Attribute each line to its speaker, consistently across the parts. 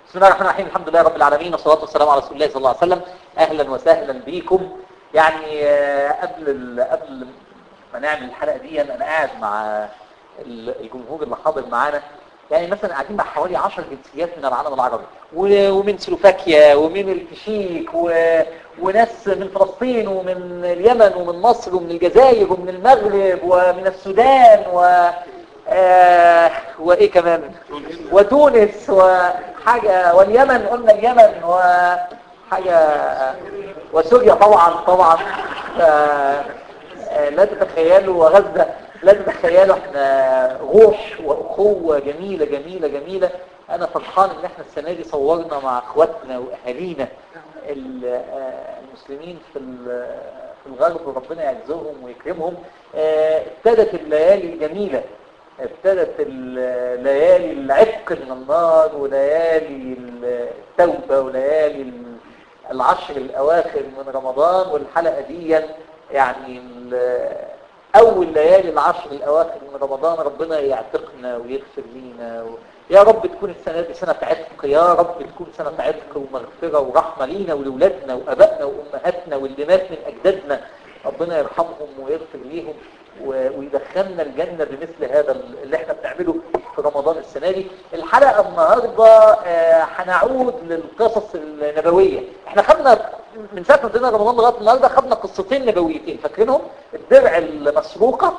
Speaker 1: بسم الله الرحمن الرحيم الحمد لله رب العالمين والصلاة والسلام على رسول الله صلى الله عليه وسلم أهلا وسهلا بيكم يعني آه، قبل ال- قبل ما نعمل الحلقة دي أنا قاعد مع ال- الجمهور اللي حاضر معانا يعني مثلا قاعدين مع حوالي 10 جنسيات من العالم العربي و- ومن سلوفاكيا ومن الكشيك و... وناس من فلسطين ومن اليمن ومن مصر ومن الجزائر ومن المغرب ومن السودان و آه وايه كمان وتونس وحاجة واليمن قلنا اليمن وحاجة وسوريا طبعا طبعا آه، آه، لا تتخيلوا وغزة لا تتخيلوا احنا روح واخوة جميلة جميلة جميلة انا فرحان ان احنا السنة دي صورنا مع اخواتنا واهالينا ال- آه، المسلمين في ال- في الغرب ربنا يعزهم ويكرمهم آه، ابتدت الليالي الجميلة ابتدت الليالي العتق من النار وليالي التوبة وليالي العشر الأواخر من رمضان والحلقة دي يعني ال- أول ليالي العشر الأواخر من رمضان ربنا يعتقنا ويغفر لينا و... يا رب تكون السنة دي سنة عتق يا رب تكون سنة عتق ومغفرة ورحمة لينا ولولادنا وأبائنا وأمهاتنا واللي مات من أجدادنا ربنا يرحمهم ويغفر ليهم و- ويدخلنا الجنة بمثل هذا اللي احنا بنعمله في رمضان السنة دي الحلقة النهاردة آه، هنعود للقصص النبوية احنا خدنا من ساعة ما ابتدينا رمضان لغاية النهاردة خدنا قصتين نبويتين فاكرينهم الدرع المسروقة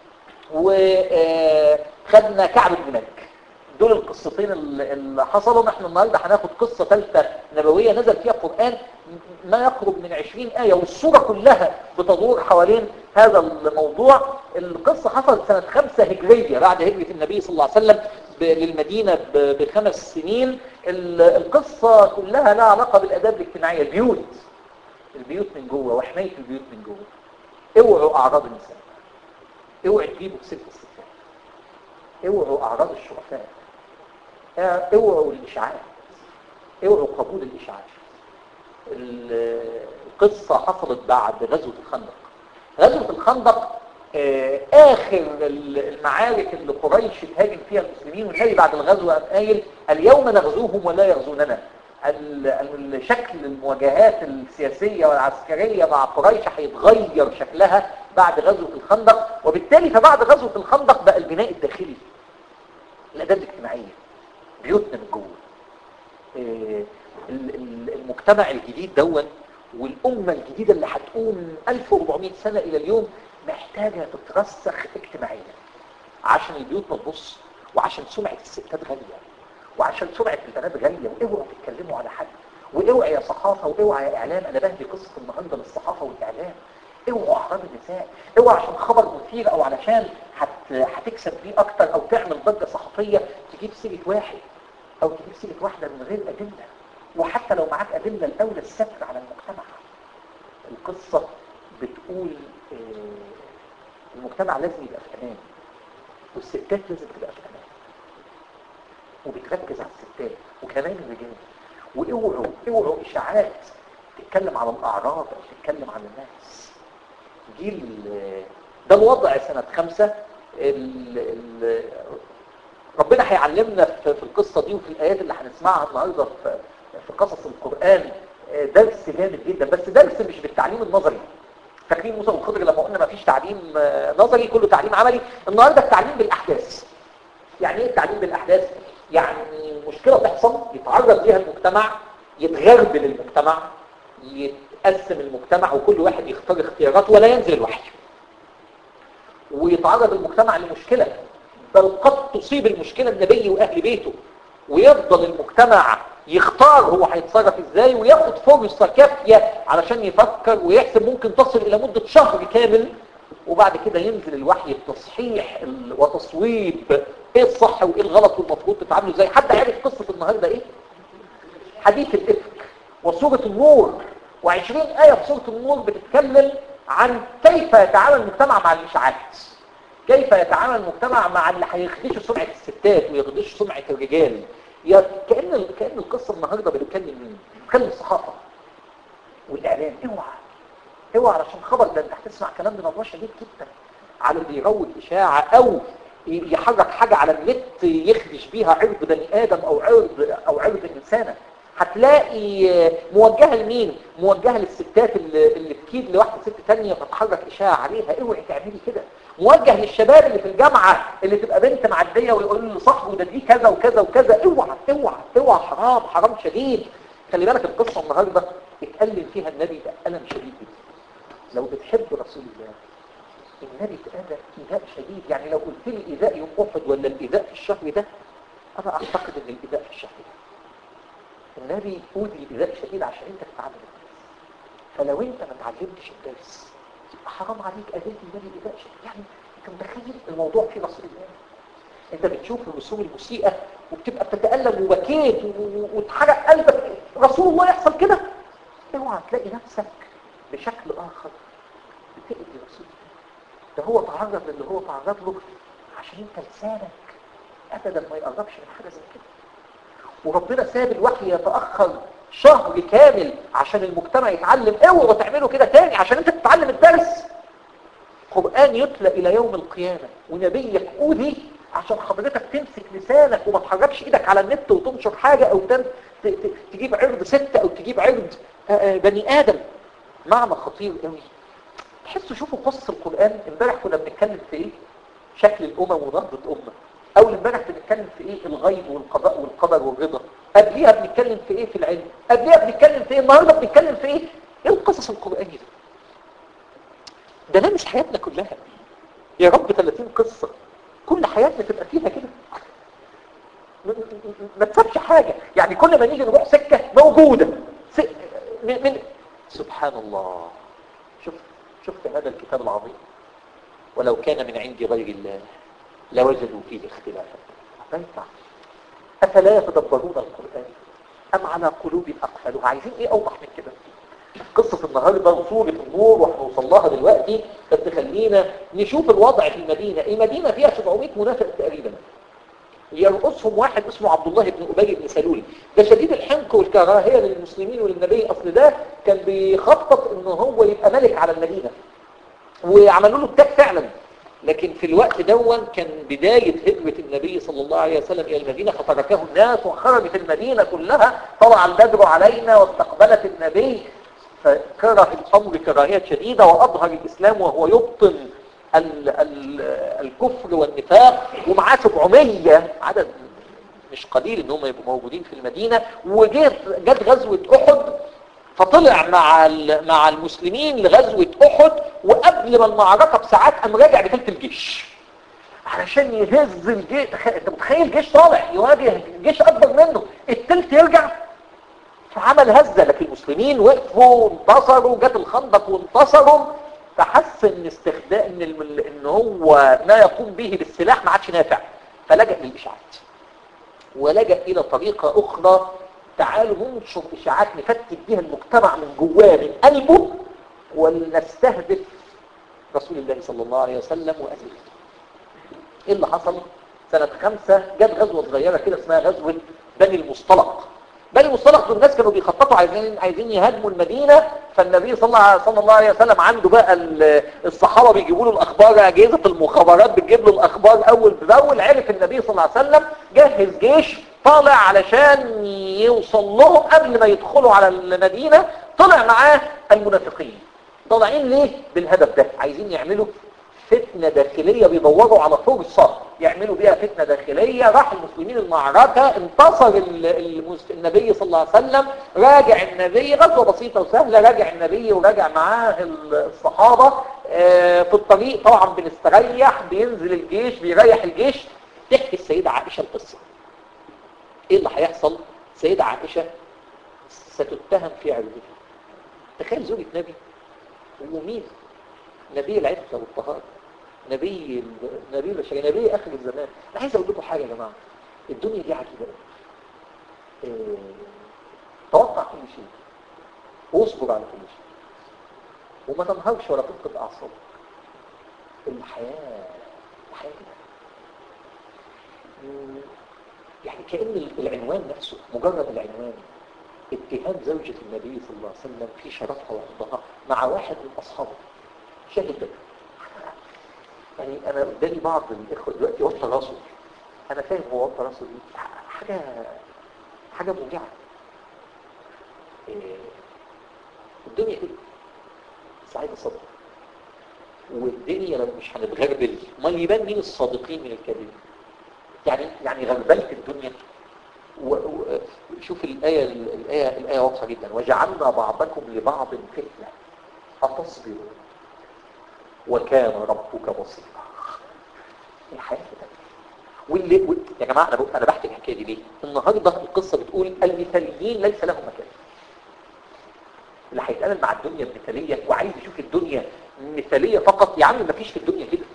Speaker 1: وخدنا كعب بن مالك دول القصتين اللي اللي حصلوا احنا النهارده هناخد قصة ثالثة نبوية نزل فيها قرآن ما يقرب من 20 آية والسورة كلها بتدور حوالين هذا الموضوع القصة حصلت سنة خمسة هجرية بعد هجرة النبي صلى الله عليه وسلم ب- للمدينة ب- بخمس سنين ال- القصة كلها لها علاقة بالآداب الاجتماعية البيوت البيوت من جوه وحماية البيوت من جوه اوعوا أعراض النساء اوعوا تجيبوا سلك الستات اوعوا أعراض الشرفاء اوعوا الإشعاع اوعوا قبول الإشعاع ال- القصة حصلت بعد غزوة الخندق غزوة الخندق آه، آخر ال- المعارك اللي قريش تهاجم فيها المسلمين والنبي بعد الغزوة قام قايل اليوم نغزوهم ولا يغزوننا ال- ال- شكل المواجهات السياسية والعسكرية مع قريش هيتغير شكلها بعد غزوة الخندق وبالتالي فبعد غزوة الخندق بقى البناء الداخلي الأداب الاجتماعية بيوتنا من جوه آه، ال- ال- المجتمع الجديد دون والأمة الجديدة اللي هتقوم 1400 سنة إلى اليوم محتاجة تترسخ اجتماعيا عشان البيوت ما تبص وعشان سمعة الستات غالية وعشان سمعة البنات غالية واوعوا تتكلموا على حد واوعى يا صحافة واوعى يا إعلام أنا بهدي قصة النهاردة للصحافة والإعلام اوعوا أعراض النساء اوعى عشان خبر مثير أو علشان هت... هتكسب فيه أكتر أو تعمل ضجة صحفية تجيب سيرة واحد أو تجيب سيرة واحدة من غير أدلة وحتى لو معاك أدلة الأولى الستر على المجتمع القصة بتقول آه، المجتمع لازم يبقى في أمان والستات لازم تبقى في أمان وبتركز على الستات وكمان الرجال واوعوا اوعوا إشاعات تتكلم على الأعراض أو تتكلم على الناس جيل آه، ده الوضع سنة خمسة ال ال ربنا هيعلمنا في في القصة دي وفي الآيات اللي هنسمعها النهاردة في في قصص القرآن آه، درس جامد جدا بس درس مش بالتعليم النظري فاكرين موسى والخضر لما قلنا ما فيش تعليم آه، نظري كله تعليم عملي النهاردة التعليم بالأحداث يعني ايه التعليم بالأحداث؟ يعني مشكلة تحصل يتعرض ليها المجتمع يتغربل المجتمع يتقسم المجتمع وكل واحد يختار اختياراته ولا ينزل الوحي ويتعرض المجتمع لمشكلة بل قد تصيب المشكلة النبي وأهل بيته ويفضل المجتمع يختار هو هيتصرف ازاي وياخد فرصة كافية علشان يفكر ويحسب ممكن تصل إلى مدة شهر كامل وبعد كده ينزل الوحي بتصحيح ال- وتصويب ايه الصح وايه الغلط والمفروض تتعاملوا ازاي حد عارف قصة النهاردة ايه حديث الإفك وسورة النور وعشرين آية في سورة النور بتتكلم عن كيف يتعامل المجتمع مع الإشاعات كيف يتعامل المجتمع مع اللي هيخدشوا سمعة الستات ويخدشوا سمعة الرجال يا كأن كأن القصة النهاردة بتتكلم مين؟ بتتكلم الصحافة والإعلام اوعى اوعى علشان خبر ده انت هتسمع كلام من الله شديد جدا على اللي يروج إشاعة أو يحرك حاجة على النت يخدش بيها عرض بني آدم أو عرض أو عرض إنسانة هتلاقي موجهة لمين؟ موجهة للستات اللي, اللي تكيد لواحدة ست تانية فتحرك إشاعة عليها اوعي تعملي كده موجه للشباب اللي في الجامعة اللي تبقى بنت معدية ويقول لصاحبه ده دي كذا وكذا وكذا اوعى اوعى اوعى حرام حرام شديد خلي بالك القصة النهاردة اتألم فيها النبي بألم شديد جدا لو بتحب رسول الله النبي اتأذى إيذاء شديد يعني لو قلت لي إيذاء يوم أحد ولا الإيذاء في الشهر ده أنا أعتقد إن الإيذاء في الشهر ده النبي أوذي إيذاء شديد عشان أنت تتعلم الدرس فلو أنت ما تعلمتش الدرس يبقى حرام عليك أذيت النبي إيذاء شديد يعني أنت متخيل الموضوع فيه رسول الله أنت بتشوف الرسوم المسيئة وبتبقى بتتألم وبكيت وتحرق قلبك رسول الله يحصل كده اوعى تلاقي نفسك بشكل آخر بتأذي رسول الله ده هو تعرض للي هو تعرض له عشان انت لسانك ابدا ما يقربش من حاجه زي كده وربنا ساب الوحي يتاخر شهر كامل عشان المجتمع يتعلم اوعوا تعملوا كده تاني عشان انت تتعلم الدرس قرآن يتلى الى يوم القيامة ونبيك اوذي عشان حضرتك تمسك لسانك وما تحركش ايدك على النت وتنشر حاجة او تن... ت... ت... تجيب عرض ستة او تجيب عرض بني ادم معنى خطير قوي تحسوا شوفوا قصة القرآن امبارح كنا بنتكلم في ايه شكل الامم ونهضة امة اول امبارح بنتكلم في ايه الغيب والقضاء والقدر والرضا قبليها بنتكلم في ايه في العلم قبليها بنتكلم في ايه النهارده بنتكلم في ايه ايه القصص القرآنية ده ده لامس حياتنا كلها يا رب 30 قصة كل حياتنا تبقى فيها كده ما تسابش حاجة يعني كل ما نيجي نروح سكة موجودة س... من... من... سبحان الله شفت شفت هذا الكتاب العظيم ولو كان من عند غير الله لوجدوا فيه اختلافا فينفع أفلا يتدبرون القرآن أم على قلوب أقفلها عايزين إيه أوضح من كده قصة النهاردة وصولة النور وهنوصل لها دلوقتي بس خلينا نشوف الوضع في المدينة المدينة فيها 700 منافق تقريبا يرقصهم واحد اسمه عبد الله بن أبي بن سلول ده شديد الحنق والكراهية للمسلمين وللنبي أصل ده كان بيخطط ان هو يبقى ملك على المدينة وعملوا له التاج فعلا لكن في الوقت دون كان بداية هجرة النبي صلى الله عليه وسلم إلى المدينة فتركه الناس وخرجت المدينة كلها طلع البدر علينا واستقبلت النبي فكره الأمر كراهية شديدة وأظهر الإسلام وهو يبطن ال ال الكفر والنفاق ومعاه 700 عدد مش قليل ان هم يبقوا موجودين في المدينة وجت جت غزوة احد فطلع مع مع المسلمين لغزوة احد وقبل ما المعركة بساعات قام راجع بثلث الجيش علشان يهز الجيش انت متخيل جيش طالع يواجه جيش اكبر منه الثلث يرجع فعمل هزة لكن المسلمين وقفوا وانتصروا جت الخندق وانتصروا فحس ان استخدام ان, الم... ان هو ما يقوم به بالسلاح ما عادش نافع فلجأ للإشاعات ولجأ إلى طريقة أخرى تعالوا ننشر إشاعات نفتت بها المجتمع من جواه من قلبه ولنستهدف رسول الله صلى الله عليه وسلم وأهله إيه اللي حصل؟ سنة خمسة جت غزوة صغيرة كده اسمها غزوة بني المصطلق بني المصطلق دول الناس كانوا بيخططوا عايزين عايزين يهاجموا المدينة فالنبي صلى الله, صلى الله عليه وسلم عنده بقى الصحابة بيجيبوا له الأخبار أجهزة المخابرات بتجيب له الأخبار أول بأول عرف النبي صلى الله عليه وسلم جهز جيش طالع علشان يوصل لهم قبل ما يدخلوا على المدينة طلع معاه المنافقين طالعين ليه بالهدف ده عايزين يعملوا فتنة داخلية بيدوروا على فرصة يعملوا بيها فتنة داخلية راح المسلمين المعركة انتصر النبي صلى الله عليه وسلم راجع النبي غزوة بسيطة وسهلة راجع النبي وراجع معاه الصحابة في الطريق طبعا بنستريح بينزل الجيش بيريح الجيش تحكي السيدة عائشة القصة ايه اللي هيحصل السيدة عائشة ستتهم في عرضها تخيل زوجة نبي ومين نبي العفة والطهارة نبي نبي البشرية نبي آخر الزمان أنا عايز أقول لكم حاجة يا جماعة الدنيا دي عجيبة إيه... توقع كل شيء واصبر على كل شيء وما تنهارش ولا تفقد أعصابك الحياة الحياة كده يعني كأن العنوان نفسه مجرد العنوان اتهام زوجة النبي صلى الله عليه وسلم في شرفها وعرضها مع واحد من أصحابه شاهد بدر يعني انا قدامي بعض الاخوه دلوقتي وطى راسه انا فاهم هو وطى راسه دي حاجه حاجه موجعه إيه، الدنيا كده سعيد الصدق والدنيا لو مش هنتغربل ما يبان مين الصادقين من الكاذبين يعني يعني غربلت الدنيا وشوف الآية الآية الآية واضحة جدا وجعلنا بعضكم لبعض فتنة أتصبروا وكان ربك بصيرا الحياة كده واللي و... يا جماعة أنا, أنا بحكي الحكاية دي ليه؟ النهاردة القصة بتقول المثاليين ليس لهم مكان اللي هيتقابل مع الدنيا المثالية وعايز يشوف الدنيا مثالية فقط يا عم ما فيش في الدنيا كده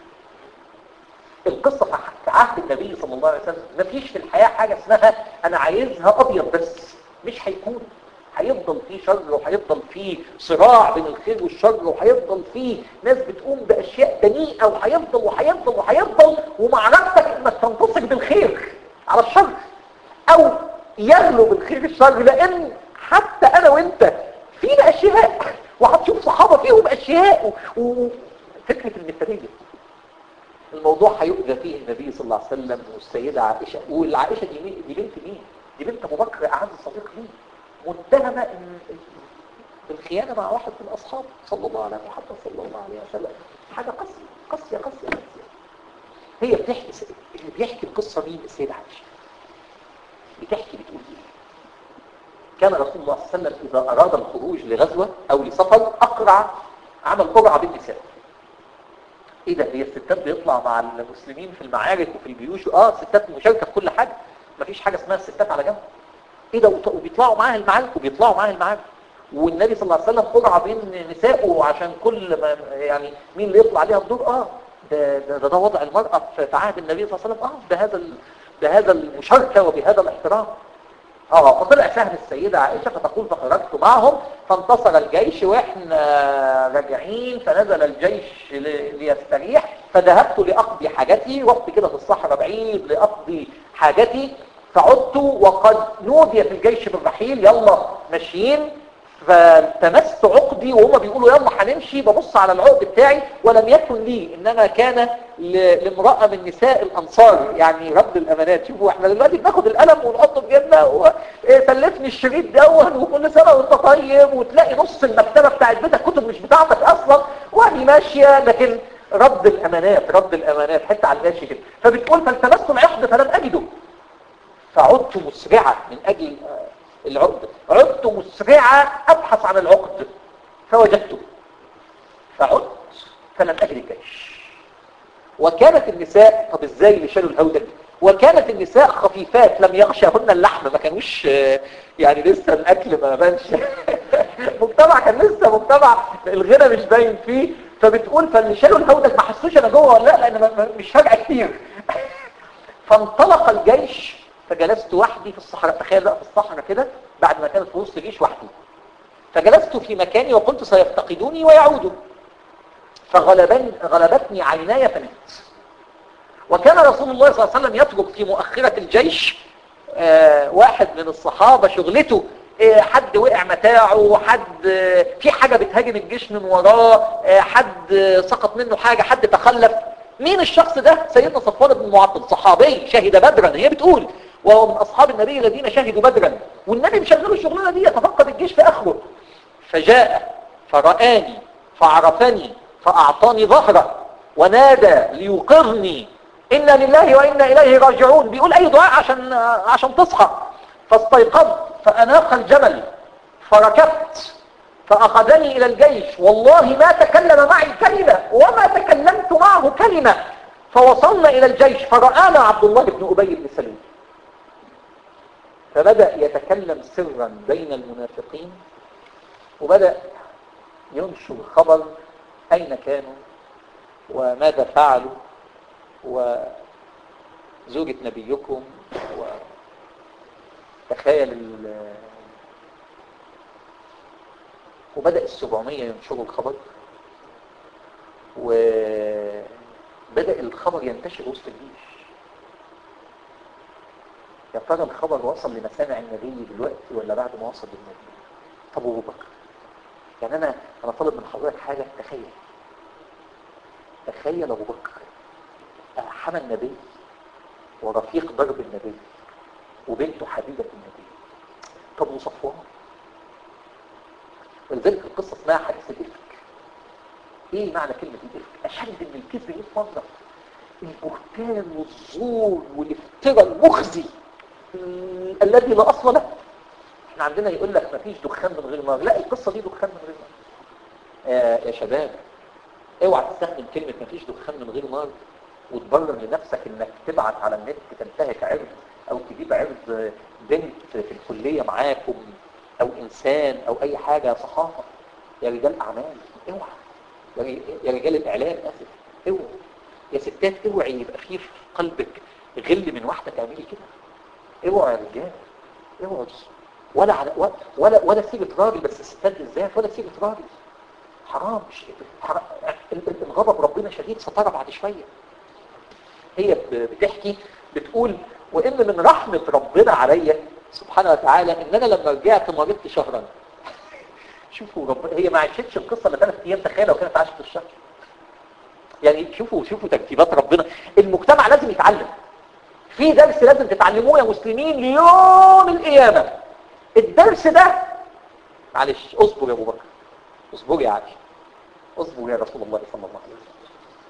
Speaker 1: القصة في عهد النبي صلى الله عليه وسلم ما فيش في الحياة حاجة اسمها انا عايزها ابيض بس مش هيكون هيفضل فيه شر وهيفضل فيه صراع بين الخير والشر وهيفضل فيه ناس بتقوم باشياء دنيئة وهيفضل وهيفضل وهيفضل ومعرفتك انك تنتصر بالخير على الشر او يغلب الخير الشر لان حتى انا وانت فينا اشياء وهتشوف صحابة فيهم اشياء وفكرة المثالية الموضوع هيؤذى فيه النبي صلى الله عليه وسلم والسيدة عائشة والعائشة دي, مين؟ دي بنت مين؟ دي بنت ابو بكر اعز صديق ليه متهمة بالخيانة مع واحد من اصحابه صلى الله عليه محمد صلى الله عليه وسلم حاجة قاسية قاسية قاسية قاسية هي بتحكي اللي بيحكي القصة مين السيدة عائشة بتحكي بتقول ايه كان رسول الله صلى الله عليه وسلم إذا أراد الخروج لغزوة أو لسفر أقرع عمل قرعة بالنساء ايه ده هي الستات بيطلع مع المسلمين في المعارك وفي الجيوش اه الستات مشاركه في كل حاجه مفيش حاجه اسمها الستات على جنب ايه ده وبيطلعوا معاها المعارك وبيطلعوا معاها المعارك والنبي صلى الله عليه وسلم قرع بين نسائه عشان كل ما يعني مين اللي يطلع عليها الدور اه ده ده, ده, ده وضع المرأة في عهد النبي صلى الله عليه وسلم اه بهذا بهذا المشاركة وبهذا الاحترام اه فطلع فهم السيدة عائشة فتقول فخرجت معهم فانتصر الجيش واحنا راجعين فنزل الجيش ليستريح فذهبت لأقضي حاجتي رحت كده في الصحراء بعيد لأقضي حاجتي فعدت وقد نودي في الجيش بالرحيل يلا ماشيين فالتمست عقدي وهم بيقولوا يلا هنمشي ببص على العقد بتاعي ولم يكن لي انما كان لامرأة من نساء الانصار يعني رد الامانات شوفوا احنا دلوقتي بناخد القلم ونحطه في جيبنا وسلفني الشريط دون وكل سنة وانت طيب وتلاقي نص المكتبة بتاعت بيتك كتب مش بتاعتك اصلا وهي ماشية لكن رد الامانات رد الامانات حتى على الماشي كده فبتقول فالتمست العقد فلم اجده فعدت مسرعة من اجل العقد عدت مسرعة أبحث عن العقد فوجدته فعدت فلم أجد الجيش وكانت النساء طب ازاي اللي شالوا الهودج وكانت النساء خفيفات لم يغشهن اللحم ما كانوش يعني لسه الاكل ما بانش مجتمع كان لسه مجتمع الغنى مش باين فيه فبتقول فاللي شالوا الهودج ما حسوش انا جوه ولا لا لان مش فجأة كتير فانطلق الجيش فجلست وحدي في الصحراء تخيل بقى في الصحراء كده بعد ما كانت في وسط جيش وحدي فجلست في مكاني وقلت سيفتقدوني ويعودوا فغلبني غلبتني عيناي فنمت وكان رسول الله صلى الله عليه وسلم يترك في مؤخرة الجيش آه واحد من الصحابة شغلته آه حد وقع متاعه حد آه في حاجة بتهاجم الجيش من وراه حد سقط منه حاجة حد تخلف مين الشخص ده سيدنا صفوان بن معطل صحابي شهد بدرا هي بتقول وهو من أصحاب النبي الذين شهدوا بدرا والنبي مشغله الشغلانة دي يتفقد الجيش في آخره فجاء فرآني فعرفني فأعطاني ظهره ونادى ليقرني إنا لله وإنا إليه راجعون بيقول أي دعاء عشان, عشان تصحى فاستيقظت فأناق الجمل فركبت فأخذني إلى الجيش والله ما تكلم معي كلمة وما تكلمت معه كلمة فوصلنا إلى الجيش فرآنا عبد الله بن أبي بن سلول فبدأ يتكلم سرا بين المنافقين وبدأ ينشر خبر أين كانوا وماذا فعلوا وزوجة نبيكم وتخيل وبدأ السبعمية ينشروا الخبر وبدأ الخبر ينتشر وسط الجيش يا ترى الخبر وصل لمسامع النبي دلوقتي ولا بعد ما وصل للنبي طب ابو بكر يعني انا انا طالب من حضرتك حاجه تخيل تخيل ابو بكر حمى النبي ورفيق درب النبي وبنته حبيبة النبي طب وصفوان ولذلك القصة اسمها حديث الإفك ايه معنى كلمة الإفك أشد من الكذب ايه منظر البهتان والزور والافتراء المخزي م- الذي لا أصل له احنا عندنا يقول لك مفيش دخان من غير نار لا القصة دي دخان من غير نار آه يا شباب اوعى تستخدم كلمة مفيش دخان من غير نار وتبرر لنفسك انك تبعت على النت تنتهك عرض او تجيب عرض بنت في الكلية معاكم او انسان او اي حاجة يا صحافة يا رجال اعمال اوعى يا ري- يا رجال الاعلام اسف اوعى يا ستات اوعي يبقى في في قلبك غل من واحدة تعملي كده اوعى يا رجال اوعى ولا على ولا ولا سيرة راجل بس الستات بالذات ولا سيرة راجل حرام مش حرام. ال- ال- الغضب ربنا شديد سترى بعد شوية هي ب- بتحكي بتقول وإن من رحمة ربنا عليا سبحانه وتعالى إن أنا لما رجعت مرضت شهرا شوفوا رب... هي ما عاشتش القصة اللي ثلاث أيام تخيل لو كانت عاشت الشهر يعني شوفوا شوفوا ترتيبات ربنا المجتمع لازم يتعلم في درس لازم تتعلموه يا مسلمين ليوم القيامة الدرس ده معلش اصبر يا ابو بكر اصبر يا علي اصبر يا رسول الله صلى الله عليه وسلم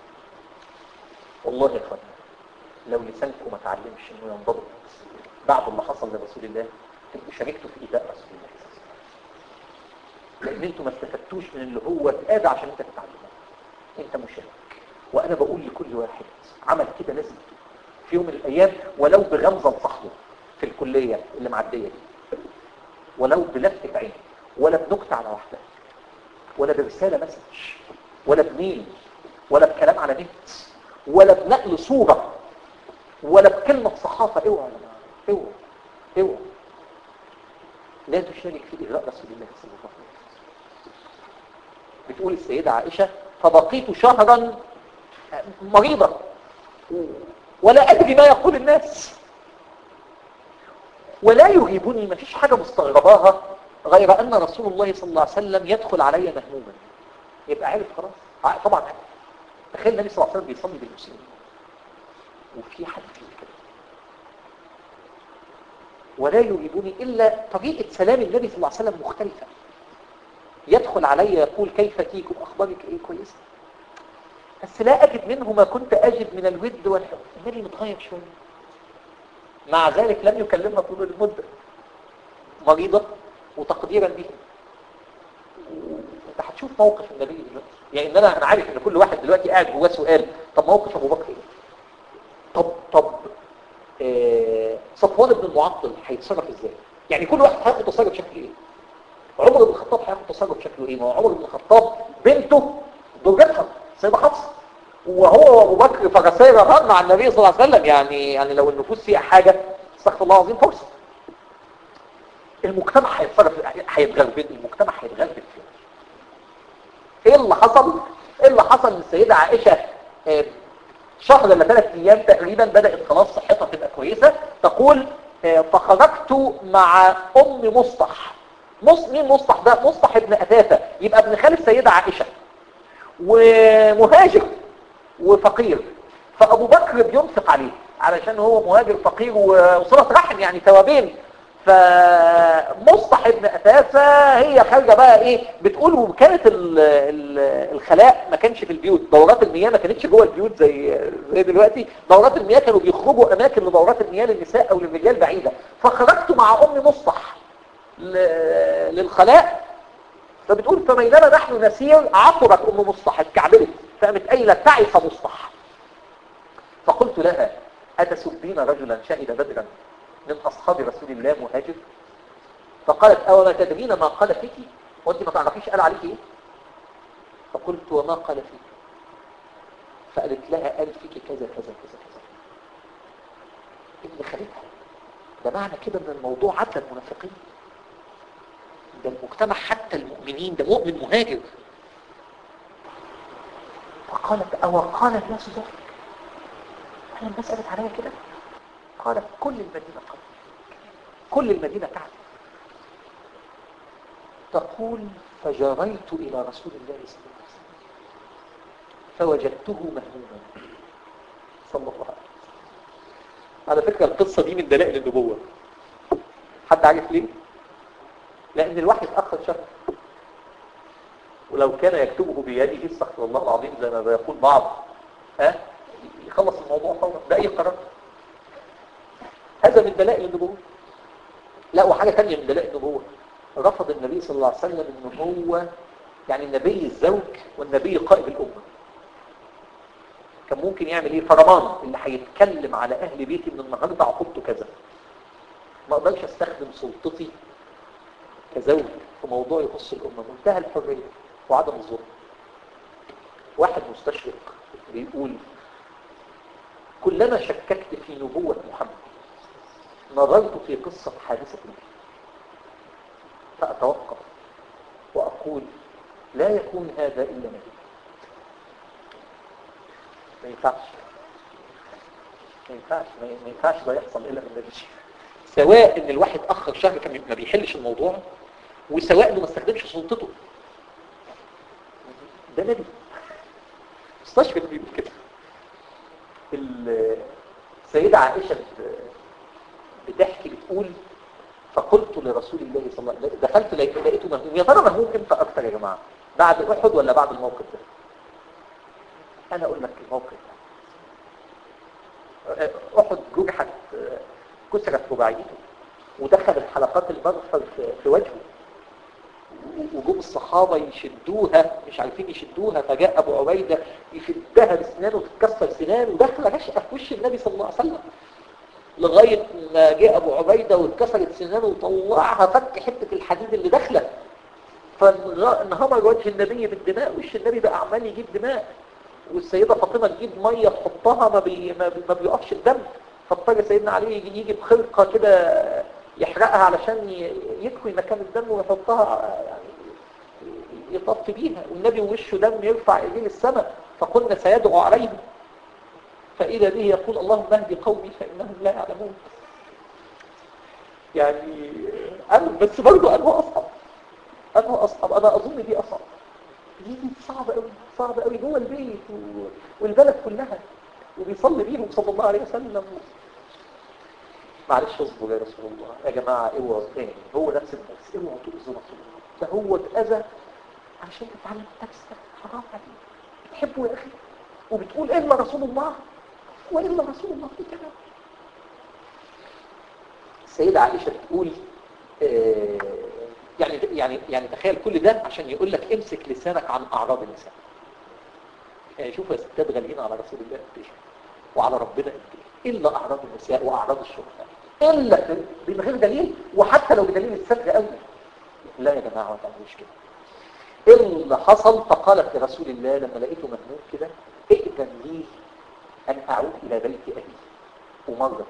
Speaker 1: والله يا اخوانا لو لسانكم ما تعلمش انه ينضبط بعد اللي حصل لرسول الله تبقوا شاركتوا في ايذاء رسول الله صلى الله عليه وسلم لان انتوا ما استفدتوش من اللي هو اتأذى عشان انت تتعلمه انت مشارك وانا بقول لكل واحد عمل كده لازم في يوم من الايام ولو بغمزه لصاحبه في الكليه اللي معديه دي ولو بلفه عين ولا بنكته على واحده ولا برساله مسج ولا بميل ولا بكلام على نت ولا بنقل صوره ولا بكلمه صحافه اوعى يا جماعه اوعى اوعى لا تشارك في اجراء رسول الله صلى الله عليه وسلم بتقول السيده عائشه فبقيت شهرا مريضه ولا ادري ما يقول الناس ولا يغيبني ما فيش حاجة مستغرباها غير أن رسول الله صلى الله عليه وسلم يدخل علي مهموما يبقى عارف خلاص ع- طبعا عارف تخيل النبي صلى الله عليه وسلم بيصلي بالمسلمين وفي حد فيه كده ولا يغيبني إلا طريقة سلام النبي صلى الله عليه وسلم مختلفة يدخل علي يقول كيف فيكم أخبارك إيه كويسة بس لا أجد منه ما كنت أجد من الود والحب النبي متغير شوية مع ذلك لم يكلمنا طول المدة مريضة وتقديرا به انت هتشوف موقف النبي دلوقتي يعني ان انا انا عارف ان كل واحد دلوقتي قاعد جواه سؤال طب موقف ابو بكر ايه طب طب آه صفوان بن المعطل هيتصرف ازاي يعني كل واحد هياخد تصرف شكل ايه عمر بن الخطاب هياخد تصرف شكله ايه ما هو عمر بن الخطاب بنته ضرتها سيدة حفصه وهو وابو بكر فرسي رهان مع النبي صلى الله عليه وسلم يعني يعني لو النفوس فيها حاجه استغفر الله العظيم فرصه المجتمع هيتصرف هيتغربل المجتمع هيتغربل فيه ايه اللي حصل ايه اللي حصل للسيده عائشه آه، شهر ولا ثلاث ايام تقريبا بدات خلاص صحتها تبقى كويسه تقول آه، فخرجت مع ام مصطح مص مين مصطح ده مصطح ابن اثاثه يبقى ابن خال السيده عائشه ومهاجر وفقير فابو بكر بينفق عليه علشان هو مهاجر فقير وصلة رحم يعني ثوابين فمصطح ابن أثاثة هي خارجة بقى ايه بتقول وكانت ال- ال- الخلاء ما كانش في البيوت دورات المياه ما كانتش جوه البيوت زي زي دلوقتي دورات المياه كانوا بيخرجوا اماكن لدورات المياه للنساء او للرجال بعيدة فخرجت مع ام مصطح ل- للخلاء فبتقول فبينما نحن نسير عثرت ام مصطح اتكعبلت فقامت قايله تعس مصطح فقلت لها أتسبين رجلا شهد بدرا من أصحاب رسول الله مهاجر فقالت أو ما تدرين ما قال فيك وانت ما تعرفيش قال عليك ايه فقلت وما قال فيك فقالت لها قال فيك كذا كذا كذا كذا إيه اللي خليتها ده معنى كده ان الموضوع عدى المنافقين ده المجتمع حتى المؤمنين ده مؤمن مهاجر فقالت أو قال الناس ذلك هل الناس قالت عليا كده قالت كل المدينة قال كل المدينة تعلم تقول فجريت إلى رسول الله صلى الله عليه وسلم فوجدته مهموما صلى الله عليه وسلم على فكرة القصة دي من دلائل النبوة حد عارف ليه؟ لأن الوحي اتأخر شهر ولو كان يكتبه بيده استغفر الله العظيم زي ما بيقول بعض ها يخلص الموضوع فورا بأي قرار هذا من دلائل النبوة لا وحاجة ثانيه من دلائل النبوة رفض النبي صلى الله عليه وسلم ان هو يعني النبي الزوج والنبي قائد الأمة كان ممكن يعمل ايه فرمان اللي هيتكلم على اهل بيتي من النهارده عقوبته كذا ما اقدرش استخدم سلطتي كزوج في موضوع يخص الامه منتهى الحريه وعدم الظلم واحد مستشرق بيقول كلما شككت في نبوة محمد نظرت في قصة حادثة فأتوقف وأقول لا يكون هذا إلا نبي ما ينفعش ما ينفعش ما ينفعش ده يحصل إلا من نبي سواء ان الواحد اخر شهر كان ما بيحلش الموضوع وسواء انه ما استخدمش سلطته ده نبي مستشفى بيقول كده السيدة عائشة بتحكي بتقول فقلت لرسول الله صلى الله عليه وسلم دخلت لقيته مهموم يا ترى مهموم امتى اكتر يا جماعة بعد احد ولا بعد الموقف ده انا اقول لك الموقف ده احد جرحت كسرت رباعيته ودخل الحلقات المغفر في وجهه وجوب الصحابة يشدوها مش عارفين يشدوها فجاء أبو عبيدة يشدها بسنانه وتتكسر سنانه ودخل رشقة في وش النبي صلى الله عليه وسلم لغاية ما جاء أبو عبيدة واتكسرت سنانه وطلعها فك حتة الحديد اللي داخله فانهمر وجه النبي بالدماء وش النبي بقى عمال يجيب دماء والسيدة فاطمة تجيب مية تحطها ما, بي ما بيقفش الدم فاضطر سيدنا علي يجي, يجي بخرقة كده يحرقها علشان يكوي مكان الدم ويحطها يعني يطفي بيها والنبي وشه دم يرفع ايديه للسماء فقلنا سيدعو عليه فإذا به يقول اللهم اهدي قومي فإنهم لا يعلمون يعني أنا بس برضه أنا أصعب أنا أصعب أنا أظن دي أصعب دي صعبة قوي صعبة قوي جوه البيت والبلد كلها وبيصلي بيهم صلى الله عليه وسلم معلش اصبروا يا رسول الله يا جماعة اوعوا تاني هو نفس الدرس اوعوا تؤذوا رسول الله ده هو اتأذى عشان تتعلم الدرس ده حرام عليك بتحبه يا اخي وبتقول الا رسول الله والا رسول الله في كلام السيدة عائشة بتقول آه يعني يعني يعني تخيل كل ده عشان يقول لك امسك لسانك عن اعراض النساء يعني شوفوا يا ستات غاليين على رسول الله قد ايه وعلى ربنا قد ايه الا اعراض النساء واعراض الشرطه الا من غير دليل وحتى لو بدليل السد قوي لا يا جماعه ما تعملوش كده ايه اللي حصل فقالت لرسول الله لما لقيته مهموم كده ائذن لي ان اعود الى بيت ابي ومره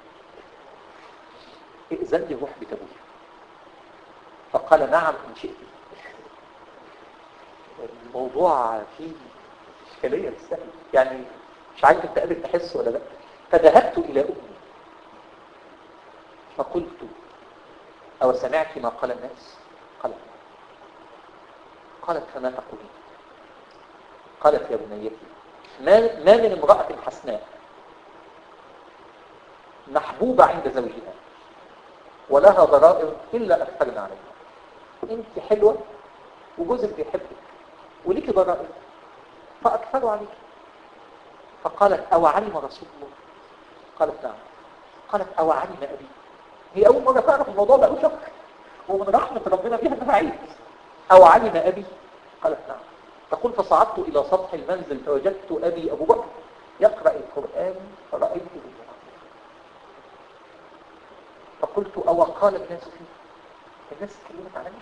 Speaker 1: ائذن لي روح بيت ابويا فقال نعم ان شئت الموضوع فيه اشكاليه مش سهل يعني مش عارف انت قادر تحس ولا لا فذهبت الى امي فقلت أو سمعت ما قال الناس قالت قالت فما تقولين قالت يا بنيتي ما, ما من امرأة حسناء محبوبة عند زوجها ولها ضرائر إلا أكثرنا عليها أنت حلوة وجوزك بيحبك وليك ضرائر فأكثروا عليك فقالت أو علم رسول الله قالت نعم قالت أو علم أبي هي أول مرة تعرف الموضوع بقى شك ومن رحمة ربنا بيها أنها عيب أو علم أبي قالت نعم تقول فصعدت إلى سطح المنزل فوجدت أبي أبو بكر يقرأ القرآن فرأيت بالله فقلت أو قال الناس فيه الناس اتكلمت عني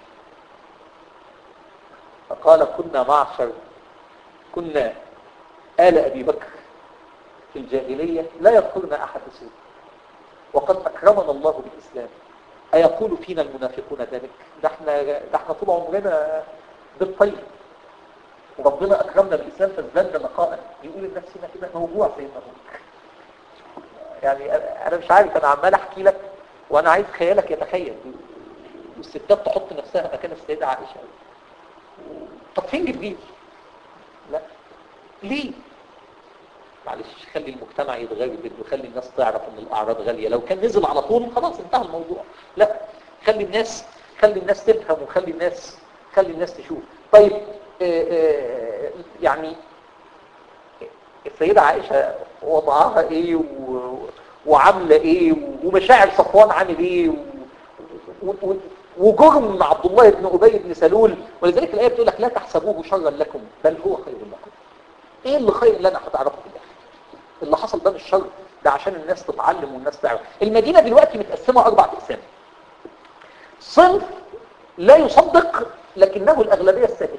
Speaker 1: فقال كنا معشر كنا آل أبي بكر في الجاهلية لا يذكرنا أحد سوء وقد أكرمنا الله بالإسلام أيقول فينا المنافقون ذلك ده احنا, ده احنا طول عمرنا بالطيب وربنا أكرمنا بالإسلام فازدادنا نقاء يقول الناس هنا كده موجوع سيدنا بكر يعني أنا مش عارف أنا عمال أحكي لك وأنا عايز خيالك يتخيل والستات تحط نفسها مكان السيدة عائشة طب فين جبريل؟ لا ليه؟ معلش خلي المجتمع يتغربل وخلي الناس تعرف ان الاعراض غاليه لو كان نزل على طول خلاص انتهى الموضوع لا خلي الناس خلي الناس تفهم وخلي الناس خلي الناس تشوف طيب آه، آه، يعني السيدة عائشة وضعها ايه و... وعاملة ايه ومشاعر صفوان عامل ايه و... و... وجرم عبد الله بن أبي بن سلول ولذلك الآية بتقول لك لا تحسبوه شرا لكم بل هو خير لكم ايه اللي خير اللي انا هتعرفه في الاخر اللي حصل ده مش شر ده عشان الناس تتعلم والناس تعرف المدينة دلوقتي متقسمة أربع أقسام صنف لا يصدق لكنه الأغلبية السادسة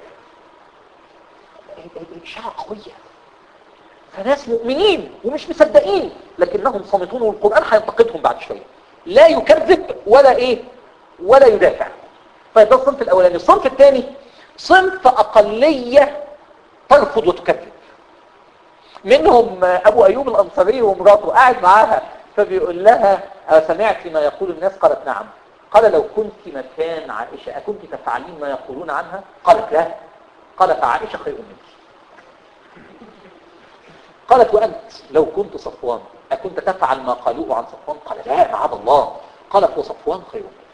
Speaker 1: الإشاعة قوية فناس مؤمنين ومش مصدقين لكنهم صامتون والقرآن هينتقدهم بعد شوية لا يكذب ولا ايه ولا يدافع طيب ده الصنف الاولاني الصنف الثاني صنف اقلية ترفض وتكذب منهم ابو ايوب الانصاري ومراته قاعد معاها فبيقول لها سمعت ما يقول الناس قالت نعم قال لو كنت مكان عائشة أكنت تفعلين ما يقولون عنها قالت لا قال فعائشة خير منك قالت وأنت لو كنت صفوان أكنت تفعل ما قالوه عن صفوان قال لا معاذ الله قالت وصفوان خير منك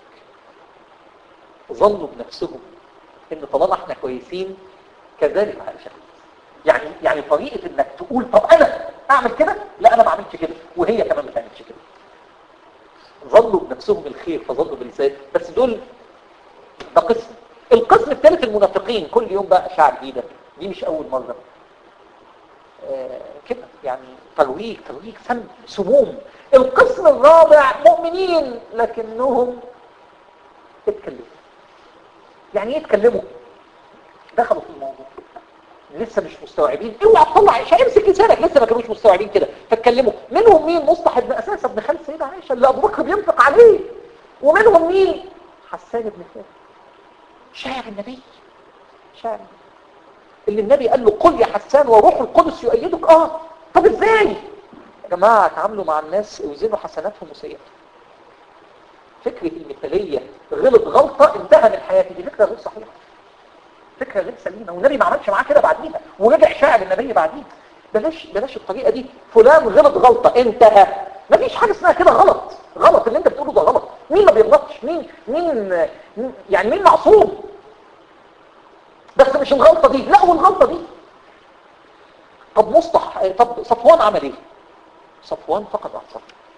Speaker 1: ظنوا بنفسهم ان طالما احنا كويسين كذلك عائشة يعني يعني طريقة انك تقول طب انا اعمل كده لا انا ما عملتش كده وهي كمان ما تعملش كده ظنوا بنفسهم الخير فظنوا باللسان بس دول ده قسم القسم الثالث المنافقين كل يوم بقى اشاعه جديده دي مش اول مره آه كده يعني ترويج ترويج سم سموم القسم الرابع مؤمنين لكنهم اتكلموا يعني ايه اتكلموا دخلوا في الموضوع لسه مش مستوعبين اوعى تطلع عائشه امسك لسانك لسه ما كانوش مستوعبين كده فاتكلموا منهم مين مصطح بن اساس ابن خالد سيدة عائشه اللي ابو بكر بينفق عليه ومنهم مين حسان بن ثابت شاعر النبي شاعر اللي النبي قال له قل يا حسان وروح القدس يؤيدك اه طب ازاي يا جماعه تعاملوا مع الناس اوزنوا حسناتهم وسيئاتهم فكره المثاليه غلط غلطه انتهى من حياتي دي فكره غير صحيحه فكرة غير سليمة والنبي ما عملش معاه كده بعديها ورجع شاعر النبي بعديها بلاش بلاش الطريقة دي فلان غلط غلطة انتهى ما فيش حاجة اسمها كده غلط غلط اللي انت بتقوله ده غلط مين ما بيغلطش مين مين يعني مين معصوم بس مش الغلطة دي لا هو الغلطة دي طب مصطح طب صفوان عمل ايه صفوان فقد اعصر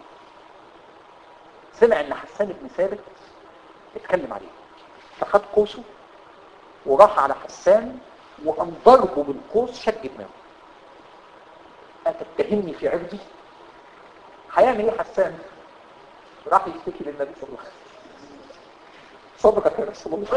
Speaker 1: سمع ان حسان بن ثابت اتكلم عليه فخد قوسه وراح على حسان وقام ضربه بالقوس شق دماغه أتتهمني في عرضي هيعمل ايه حسان راح يشتكي للنبي صلى الله عليه وسلم صدقك يا رسول الله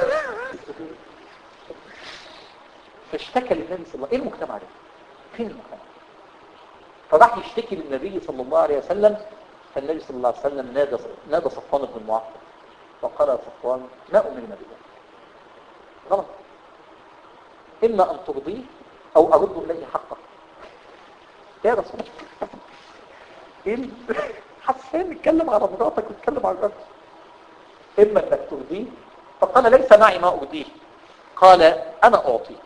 Speaker 1: فاشتكى للنبي صلى الله عليه وسلم ايه المجتمع ده فين المجتمع فراح يشتكي للنبي صلى الله عليه وسلم فالنبي صلى الله عليه وسلم نادى نادى صفوان بن المعطل فقال يا صفوان ما أؤمن بذلك غلط إما أن ترضيه أو أرد إليه حقه يا رسول الله حسين اتكلم على مراتك واتكلم على الرجل إما أنك ترضيه فقال ليس معي ما أرضيه قال أنا أعطيك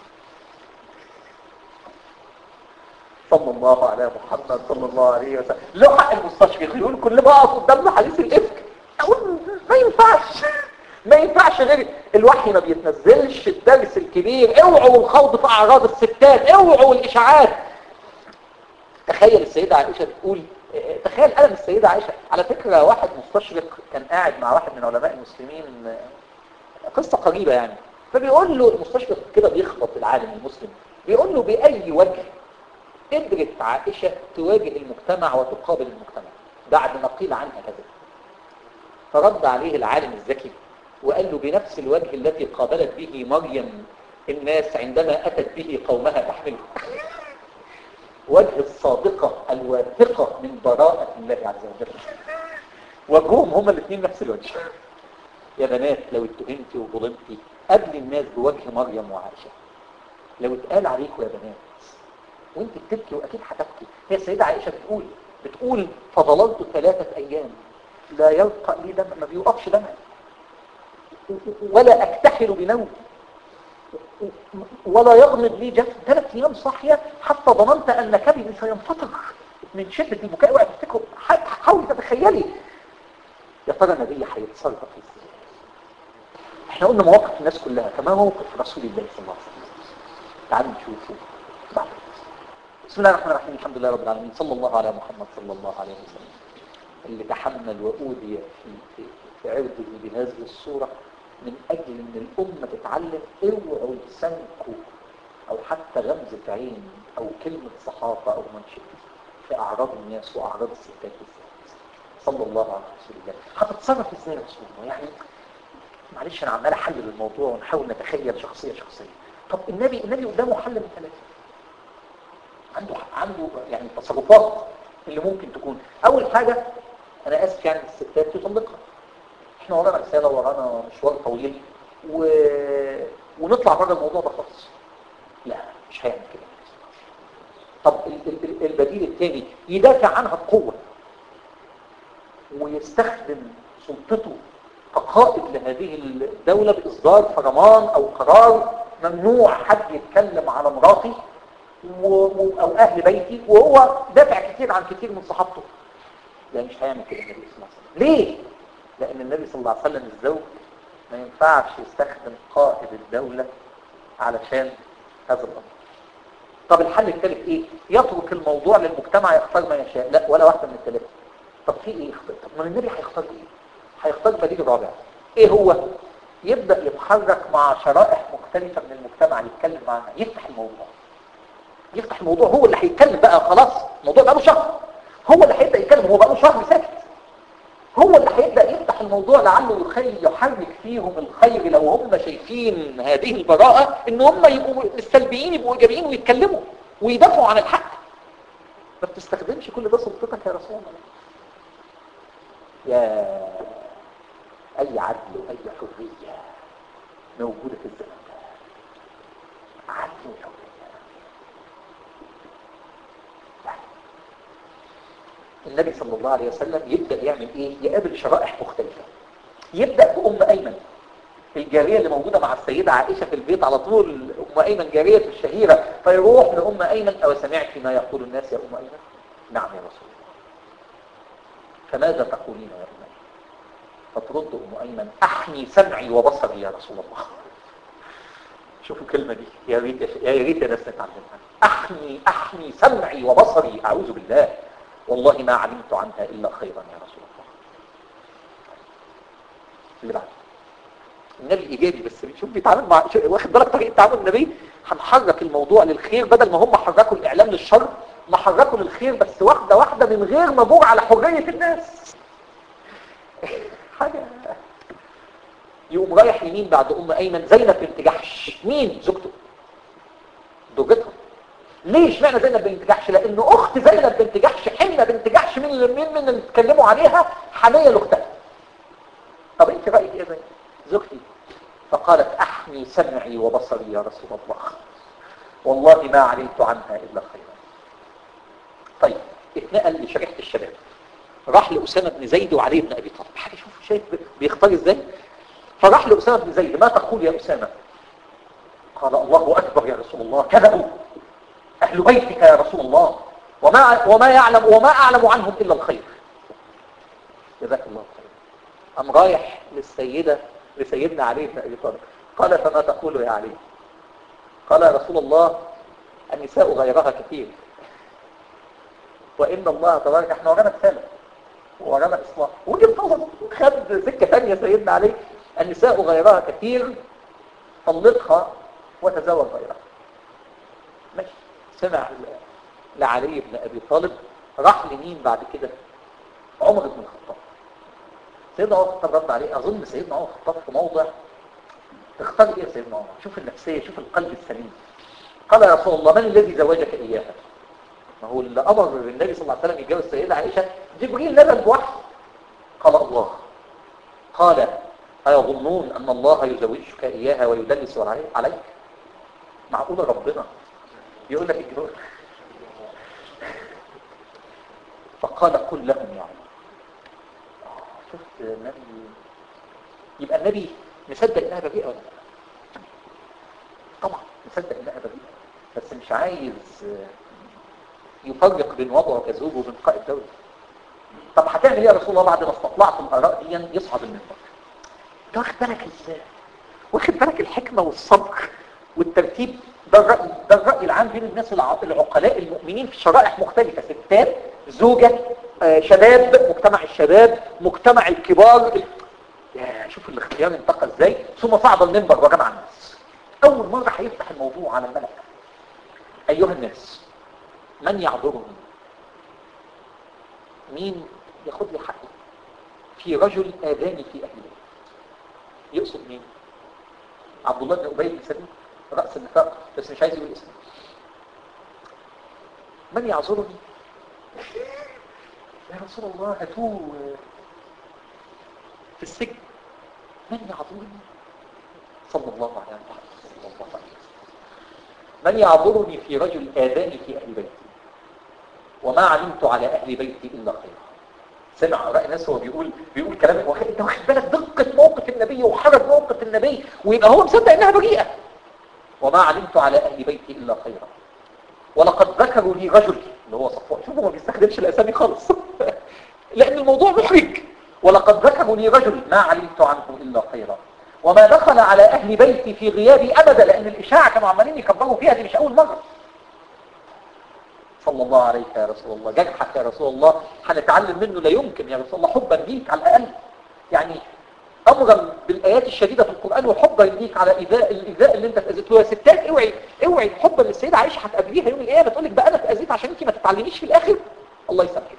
Speaker 1: صلى الله على محمد صلى الله عليه وسلم له حق المستشفى يقول كل ما أقف قدامنا حديث الإفك أقول ما ينفعش ما ينفعش غير الوحي ما بيتنزلش الدرس الكبير اوعوا الخوض في اعراض الستات اوعوا الاشاعات تخيل السيدة عائشة بتقول تخيل ألم السيدة عائشة على فكرة واحد مستشرق كان قاعد مع واحد من علماء المسلمين قصة قريبة يعني فبيقول له المستشرق كده بيخبط العالم المسلم بيقول له بأي وجه قدرت عائشة تواجه المجتمع وتقابل المجتمع بعد ما قيل عنها كذا فرد عليه العالم الذكي وقال له بنفس الوجه التي قابلت به مريم الناس عندما أتت به قومها تحمله وجه الصادقة الواثقة من براءة الله عز وجل وجههم هما الاثنين نفس الوجه يا بنات لو اتهمتي وظلمتي قبل الناس بوجه مريم وعائشة لو اتقال عليكم يا بنات وانت بتبكي واكيد هتبكي هي السيدة عائشة بتقول بتقول فظللت ثلاثة ايام لا يلقى لي دم ما بيوقفش دمعي ولا اكتحل بنوم ولا يغمض لي جف ثلاث ايام صاحيه حتى ظننت ان كبدي سينفطر من شده البكاء اوعي تفتكروا حاولي تتخيلي يا ترى النبي هيتصرف ازاي احنا قلنا مواقف الناس كلها كما موقف رسول الله صلى الله عليه وسلم تعالوا نشوفه بعد بسم الله الرحمن الرحيم الحمد لله رب العالمين صلى الله على محمد صلى الله عليه وسلم اللي تحمل وأوذي في, في, في عرضه بهذه الصورة من أجل أن الأمة تتعلم اوعوا يسنكوا أو حتى غمزة عين أو كلمة صحافة أو منشئ في أعراض الناس وأعراض الستات بالذات صلى الله عليه رسول الله هتتصرف ازاي يا رسول الله يعني معلش انا عمال احلل الموضوع ونحاول نتخيل شخصيه شخصيه طب النبي النبي قدامه حل من ثلاثه عنده عنده يعني تصرفات اللي ممكن تكون اول حاجه انا اسف يعني الستات تطلقها احنا ورانا رساله ورانا مشوار طويل و... ونطلع بره الموضوع ده خالص لا مش هيعمل كده طب البديل الثاني يدافع عنها بقوه ويستخدم سلطته كقائد لهذه الدولة بإصدار فرمان أو قرار ممنوع حد يتكلم على مراتي و... أو أهل بيتي وهو دافع كتير عن كتير من صحابته لا مش هيعمل كده النبي صلى الله عليه وسلم ليه؟ لأن النبي صلى الله عليه وسلم الزوج ما ينفعش يستخدم قائد الدولة علشان هذا الأمر طب الحل الثالث ايه؟ يترك الموضوع للمجتمع يختار ما يشاء لا ولا واحدة من الثلاثة طب في ايه يختار؟ طب ما النبي هيختار ايه؟ هيختار بديل رابع ايه هو؟ يبدأ يتحرك مع شرائح مختلفة من المجتمع يتكلم معنا يفتح الموضوع يفتح الموضوع هو اللي هيتكلم بقى خلاص الموضوع بقى له شهر هو اللي هيبدأ يتكلم هو بقى له شهر ساكت هو اللي هيبدأ يفتح الموضوع لعله الخير يحرك فيهم الخير لو هم شايفين هذه البراءة ان هم يبقوا السلبيين يبقوا ايجابيين ويتكلموا ويدافعوا عن الحق ما بتستخدمش كل ده سلطتك يا رسول الله يا اي عدل واي حرية موجودة في الزمن ده عدل وحرية النبي صلى الله عليه وسلم يبدأ يعمل ايه يقابل شرائح مختلفة يبدأ بأم أيمن الجارية اللي موجودة مع السيدة عائشة في البيت على طول أم أيمن جارية الشهيرة فيروح لأم أيمن أو سمعت ما يقول الناس يا أم أيمن نعم يا رسول الله فماذا تقولين يا أم أيمن فترد أم أيمن أحني سمعي وبصري يا رسول الله شوفوا الكلمة دي يا ريت يا ريت يا ناس نتعلمها أحني أحني سمعي وبصري أعوذ بالله والله ما علمت عنها إلا خيرا يا رسول الله اللي بعد النبي إيجابي بس شوف بيتعامل مع واخد بالك طريقة تعامل النبي هنحرك الموضوع للخير بدل ما هم حركوا الإعلام للشر ما حركوا للخير بس واحدة واحدة من غير ما بور على حرية الناس حاجة يقوم رايح يمين بعد أم أيمن زينب بنت جحش مين زوجته زوجتها ليه اشمعنى زينب بنت جحش لان اخت زينب بنت جحش حنة بنت جحش من اللي من اللي اتكلموا عليها حمية لاختها طب انت رايك ايه زينب زوجتي فقالت احمي سمعي وبصري يا رسول الله والله ما علمت عنها الا خيرا طيب اتنقل لشريحه الشباب راح لأسامة بن زيد وعلي بن أبي طالب حاجة شوف شايف بيختار ازاي فراح لأسامة بن زيد ما تقول يا أسامة قال الله أكبر يا رسول الله كذبوا أهل بيتك يا رسول الله وما وما يعلم وما أعلم عنهم إلا الخير جزاك الله خير أم رايح للسيدة لسيدنا علي بن أبي طالب قال فما تقول يا علي قال يا رسول الله النساء غيرها كثير وإن الله تبارك احنا ورانا رسالة ورانا إصلاح وجب نظر خد سكة ثانية سيدنا علي النساء غيرها كثير طلقها وتزوج غيرها ماشي سمع لعلي بن أبي طالب راح لمين بعد كده عمر بن الخطاب سيدنا عمر الخطاب رد عليه أظن سيدنا عمر الخطاب في موضع اختار ايه يا سيدنا عمر شوف النفسية شوف القلب السليم قال يا رسول الله من الذي زوجك إياها ما هو اللي أمر النبي صلى الله عليه وسلم يتجوز السيدة عائشة جبريل نزل بوحي قال الله قال أيظنون أن الله يزوجك إياها ويدلس عليك معقول ربنا يقول لك الجنون فقال قل لهم يا عمر شفت النبي يبقى النبي مصدق انها بريئه ولا لا طب مصدق انها بريئة بس مش عايز يفرق بين وضعه كزوج وبين قائد دولة طب هتعمل ايه يا رسول الله بعد ما استطلعت الاراء دي يصعد المنبر انت واخد بالك ازاي واخد بالك الحكمة والصبر والترتيب ده الرأي, ده الرأي العام بين الناس العقلاء المؤمنين في شرائح مختلفة ستات زوجة آه شباب مجتمع الشباب مجتمع الكبار يا شوف الاختيار انتقى ازاي ثم صعد المنبر وجمع الناس اول مرة هيفتح الموضوع على الملك ايها الناس من يعذرني مين ياخد لي حقي في رجل آذاني في أهلي يقصد مين عبد الله بن أبي بن سليم رأس النفاق بس مش عايز يقول اسمه من يعذرني يا رسول الله هاتوه في السجن من يعذرني صلى الله عليه وسلم صلى الله عليه وسلم من يعذرني في رجل آذاني في أهل بيتي وما علمت على أهل بيتي إلا خيرا سمع رأي ناس هو بيقول بيقول كلام واخد انت واخد بالك دقة موقف النبي وحرج موقف النبي ويبقى هو مصدق انها بريئة وما علمت على أهل بيتي إلا خيرا ولقد ذكروا لي رجل اللي هو صفوان شوفوا ما بيستخدمش الأسامي خالص لأن الموضوع محرج ولقد ذكروا لي رجل ما علمت عنه إلا خيرا وما دخل على أهل بيتي في غيابي أبدا لأن الإشاعة كانوا عمالين يكبروا فيها دي مش أول مرة صلى الله عليك يا رسول الله جرحك يا رسول الله هنتعلم منه لا يمكن يا رسول الله حبا ليك على الأقل يعني أمرا بالآيات الشديدة في القرآن وحبا ليك على إيذاء الإيذاء اللي أنت اتأذيت له يا ستات اوعي اوعي حبا للسيدة عائشة هتقابليها يوم القيامة تقول لك بقى أنا اتأذيت عشان أنت ما تتعلميش في الآخر الله يسامحك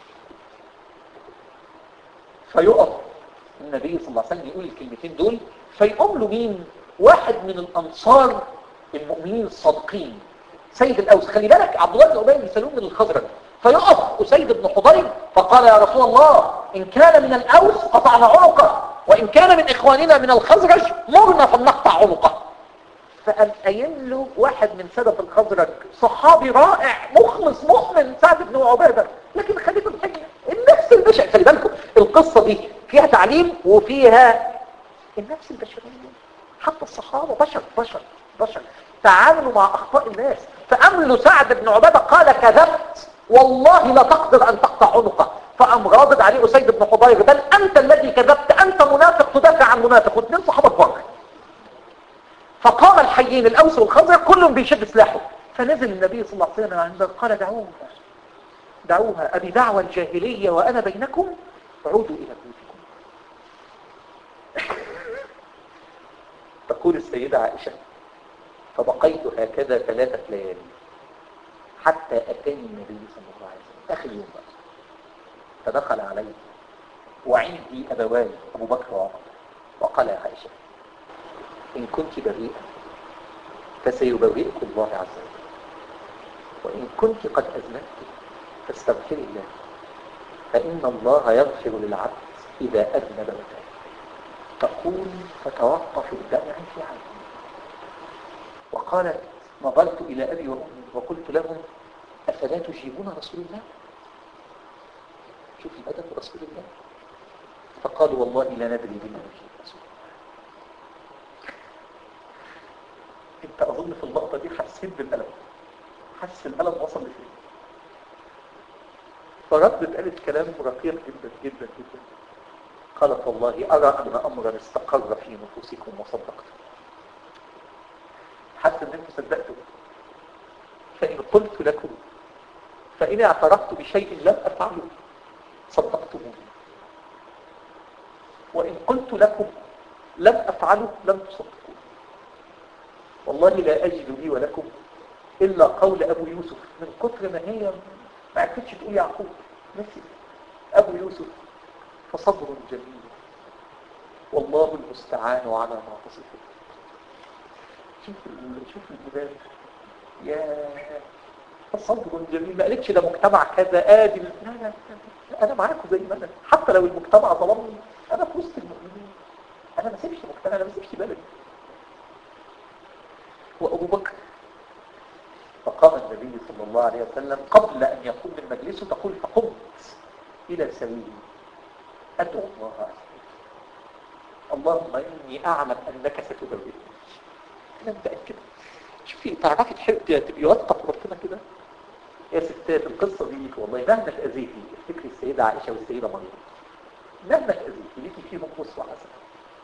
Speaker 1: فيقف النبي صلى الله عليه وسلم يقول الكلمتين دول فيقوم له مين واحد من الأنصار المؤمنين الصادقين سيد الأوس خلي بالك عبد الله بن أبي بن سلول من الخزرج فيقف أسيد بن حضير فقال يا رسول الله إن كان من الأوس قطعنا عنقه وإن كان من إخواننا من الخزرج مرنا فلنقطع عنقه فقام قايل له واحد من سادة الخزرج صحابي رائع مخلص مؤمن سعد بن عبادة لكن خليفة الحجة النفس البشري خلي بالكم القصة دي فيها تعليم وفيها النفس البشرية حتى الصحابة بشر بشر بشر تعاملوا مع أخطاء الناس فأمل سعد بن عبادة قال كذبت والله لا تقدر أن تقطع عنقه فقام غاضب عليه أسيد بن حضير بل أنت الذي كذبت أنت منافق تدافع عن منافق واثنين صحابة كبار فقام الحيين الأوس والخزرج كلهم بيشد سلاحه فنزل النبي صلى الله عليه وسلم عنده قال دعوها دعوها أبي دعوة الجاهلية وأنا بينكم عودوا إلى بيوتكم تقول السيدة عائشة فبقيت هكذا ثلاثة ليالي حتى أتاني النبي صلى الله عليه وسلم آخر يوم بقى فدخل علي وعندي أبواي أبو بكر وعمر وقال يا عائشة إن كنت بريئة فسيبرئك الله عز وجل وإن كنت قد أذنبت فاستغفري الله فإن الله يغفر للعبد إذا أذنب وتاب تقول فتوقف الدمع في عيني وقالت نظرت إلى أبي وأمي وقلت لهم أفلا تجيبون رسول الله شوف الأدب رسول الله فقالوا والله لا ندري بما نجيب رسول الله انت أظن في اللقطة دي حسيت بالألم حس الألم وصل لفين فردت قالت كلام رقيق جدا جدا جدا قالت والله أرى أن أمرا استقر في نفوسكم وصدقتم حتى ان انتم صدقتوا فإن قلت لكم فإن اعترفت بشيء لم أفعله صدقتموني وإن قلت لكم لم أفعله لم تصدقوني والله لا أجد لي ولكم إلا قول أبو يوسف من كثر ما هي ما عرفتش تقول يعقوب نسي أبو يوسف فصبر جميل والله المستعان على ما تصفون شوف شوف الجبال يا صبر جميل ما قالتش ده مجتمع كذا ادي لا لا لا انا معاكم زي ما انا حتى لو المجتمع ظلمني انا في وسط المؤمنين انا ما سيبش مجتمع انا ما سيبش بلدي وابو بكر فقام النبي صلى الله عليه وسلم قبل ان يقوم من مجلسه تقول فقمت الى سبيلي ادعو الله عز وجل اللهم اني اعلم انك ستبرئني انا متاكد شوفي تعرفي تحبي تبقي واثقه في ربنا كده يا ستات القصه دي والله مهما اتاذيتي افتكري السيده عائشه والسيده مريم مهما اتاذيتي ليكي فيهم اسوه حسنه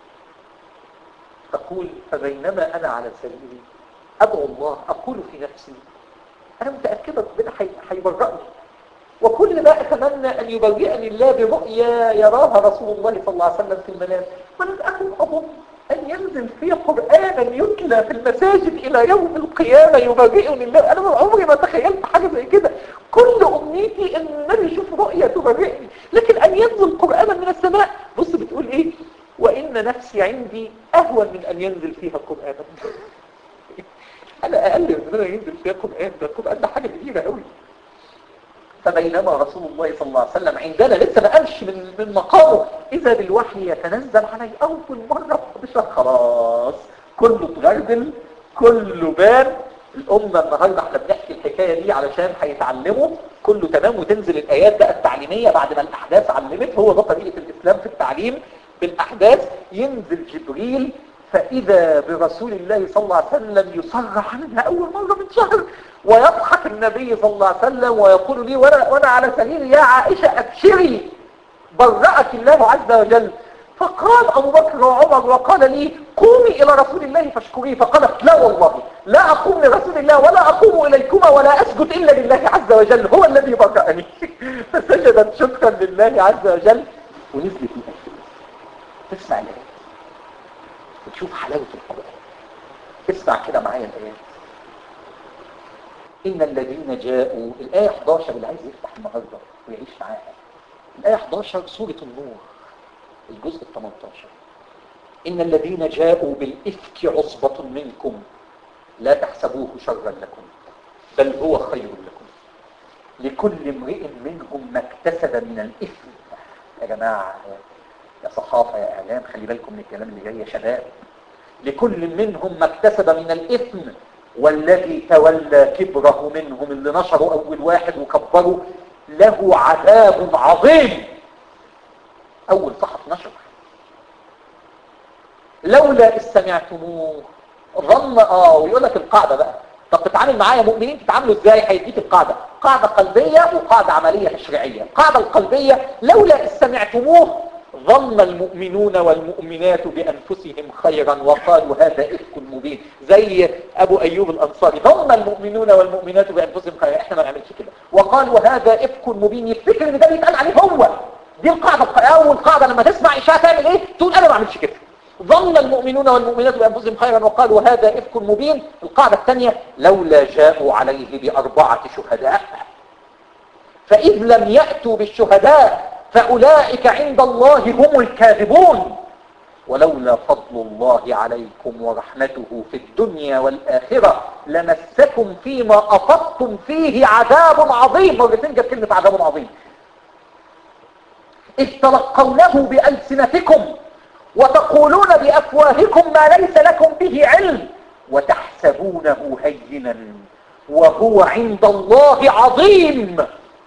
Speaker 1: تقول فبينما انا على سبيلي ادعو الله اقول في نفسي انا متاكده ربنا هيبرئني وكل ما أتمنى أن يبرئني الله برؤيا يراها رسول الله صلى الله عليه وسلم في المنام ولم أكن أظن أن ينزل في قرآنا يتلى في المساجد إلى يوم القيامة يبرئني الله أنا عمري ما تخيلت حاجة زي كده كل أمنيتي أن النبي يشوف رؤيا تبرئني لكن أن ينزل قرآنا من السماء بص بتقول إيه وإن نفسي عندي أهون من أن ينزل فيها قرآنا أنا أقل من أن ينزل فيها قرآن ده القرآن ده حاجة كبيرة قوي فبينما رسول الله صلى الله عليه وسلم عندنا لسه ما قالش من من مقامه اذا بالوحي يتنزل علي اول مره بشر خلاص كله اتغربل كله بان الامه النهارده احنا بنحكي الحكايه دي علشان هيتعلموا كله تمام وتنزل الايات بقى التعليميه بعد ما الاحداث علمت هو ده طريقه الاسلام في التعليم بالاحداث ينزل جبريل فإذا برسول الله صلى الله عليه وسلم يصرح عنها أول مرة من شهر ويضحك النبي صلى الله عليه وسلم ويقول لي وأنا, وأنا على سريري يا عائشة أبشري برأك الله عز وجل فقال أبو بكر وعمر وقال لي قومي إلى رسول الله فاشكريه فقالت لا والله لا أقوم لرسول الله ولا أقوم إليكما ولا أسجد إلا لله عز وجل هو الذي برأني فسجدت شكرا لله عز وجل ونزلت الأسئلة تسمع الآية وتشوف حلاوة القرآن اسمع كده معايا الآيات إن الذين جاءوا الآية 11 اللي عايز يفتح النهاردة ويعيش معاها الآية 11 سورة النور الجزء ال 18 إن الذين جاءوا بالإفك عصبة منكم لا تحسبوه شرا لكم بل هو خير لكم لكل امرئ منهم ما اكتسب من الإثم يا جماعة يا صحافة يا إعلام خلي بالكم من الكلام اللي جاي يا شباب لكل منهم ما اكتسب من الإثم والذي تولى كبره منهم اللي نشروا أول واحد وكبروا له عذاب عظيم أول صحف نشر لولا استمعتموه ظن اه ويقول لك القاعدة بقى طب تتعامل معايا مؤمنين تتعاملوا ازاي هيديك القاعدة قاعدة قلبية وقاعدة عملية تشريعية القاعدة القلبية لولا استمعتموه ظن المؤمنون والمؤمنات بأنفسهم خيرا وقالوا هذا إفك مبين زي أبو أيوب الأنصاري ظن المؤمنون والمؤمنات بأنفسهم خيرا إحنا ما نعملش كده وقالوا هذا إفك مبين يفتكر إن ده بيتقال عليه هو دي القاعدة أول قاعدة لما تسمع إشاعة تعمل إيه تقول أنا ما أعملش كده ظن المؤمنون والمؤمنات بأنفسهم خيرا وقالوا هذا إفك مبين القاعدة الثانية لولا جاءوا عليه بأربعة شهداء فإذ لم يأتوا بالشهداء فأولئك عند الله هم الكاذبون ولولا فضل الله عليكم ورحمته في الدنيا والآخرة لمسكم فيما أفضتم فيه عذاب عظيم مرتين جاب كلمة عذاب عظيم إذ تلقونه بألسنتكم وتقولون بأفواهكم ما ليس لكم به علم وتحسبونه هينا وهو عند الله عظيم